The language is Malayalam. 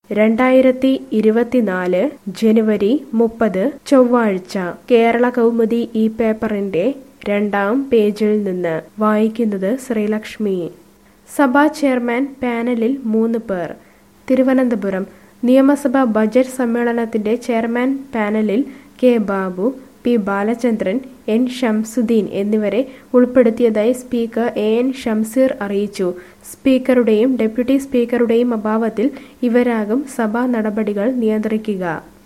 രണ്ടായിരത്തി ഇരുപത്തിനാല് ജനുവരി മുപ്പത് ചൊവ്വാഴ്ച കേരള കൗമുദി ഈ പേപ്പറിന്റെ രണ്ടാം പേജിൽ നിന്ന് വായിക്കുന്നത് ശ്രീലക്ഷ്മി സഭാ ചെയർമാൻ പാനലിൽ മൂന്ന് പേർ തിരുവനന്തപുരം നിയമസഭാ ബജറ്റ് സമ്മേളനത്തിന്റെ ചെയർമാൻ പാനലിൽ K Babu P Balachandran N Shamsuddin എന്നിവരെ ഉൾപ്പെടുത്തിയതായി സ്പീക്കർ എ എൻ ഷംസീർ അറിയിച്ചു സ്പീക്കറുടെയും ഡെപ്യൂട്ടി സ്പീക്കറുടെയും അഭാവത്തിൽ ഇവരാകും സഭാ നടപടികൾ നിയന്ത്രിക്കുക